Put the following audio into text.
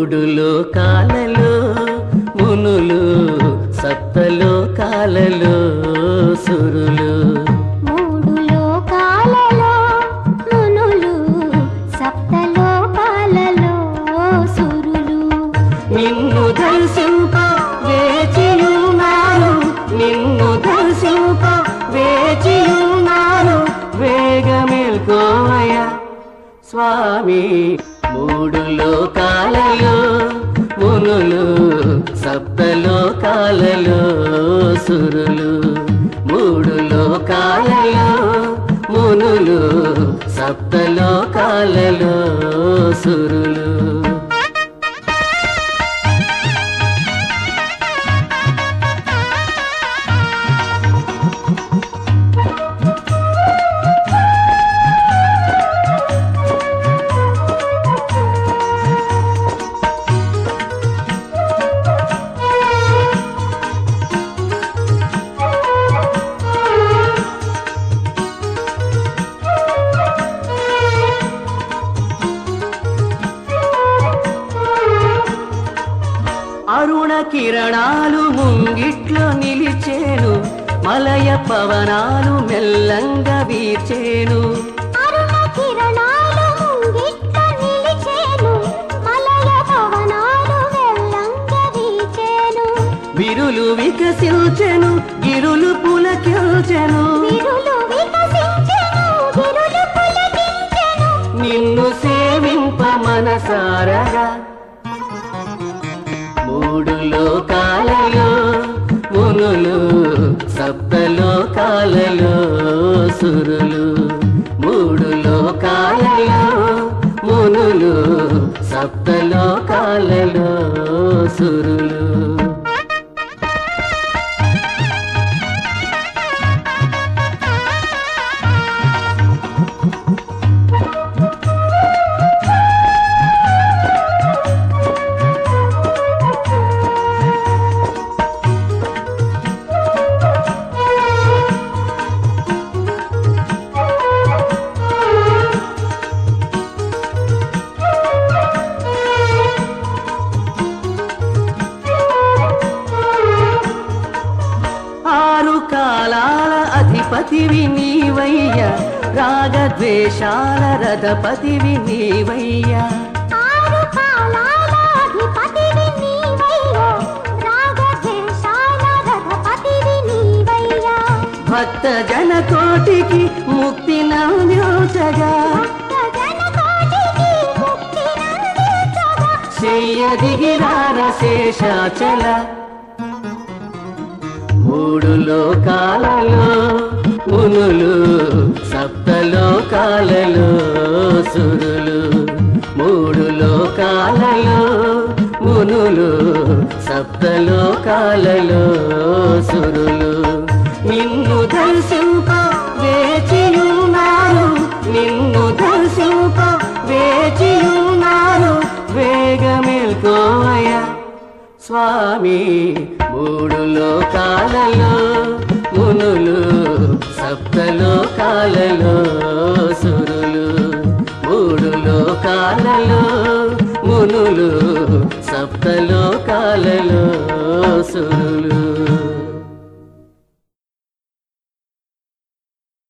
మూడు లోకాలలో మునులు సప్తలోకాలలో సురులు మూడు లోకాలలో మునులు సప్తలోకాలలో సురులు నిన్ను దర్శింప వేచియున్నారు నిన్ను దర్శింప వేచియున్నారు వేగమేల్కోవయ స్వామి మూడు లోకాలలో మునులు సప్తలోకాలలో సురులు మూడు లోకాలలో మునులు సప్తలోకాలలో సురులు అరుణ కిరణాలు ముంగిట్లో నిలిచేను మలయ పవనాలు మెల్లంగా వీచేను అరుణ కిరణాలు ముంగిట్ల నిలిచేను మలయ పవనాలు వెల్లంగా వీచేను విరులు వికసించెను గిరులు పులకిల్చెను విరులు వికసించెను విరులు పులకించెను నిన్ను సేవింప మనసారగా మూడు లోకాలలో మునులు సప్తలోకాలలో సురులు మూడు లోకాలలో మునులు సప్తలోకాలలో సురులు ఆరు కాలాల అధిపతివి నీవయ్య రాగద్వేషాల రథపతివి నీవయ్య ఆరు కాలాల అధిపతివి నీవయ్యా రాగద్వేషాల రథపతివి నీవయ్యా భక్త జన కోటికి ముక్తి నందించగా భక్తజనకోటికి ముక్తినందించగా చెయ్య దిగిరార శేషాచల మూడు లోకాలలో మునులు సప్తలోకాలలో సురులు మూడు లోకాలలో మునులు సప్తలోకాలలో సురులు నిన్ను దర్శింప వేచియున్నారు నిన్ను దర్శింప వేచియున్నారు వేగమేల్కోవయ స్వామి మూడు లోకాలలో మునులు సప్తలోకాలలో సురులు మూడు లోకాలలో మునులు సప్తలోకాలలో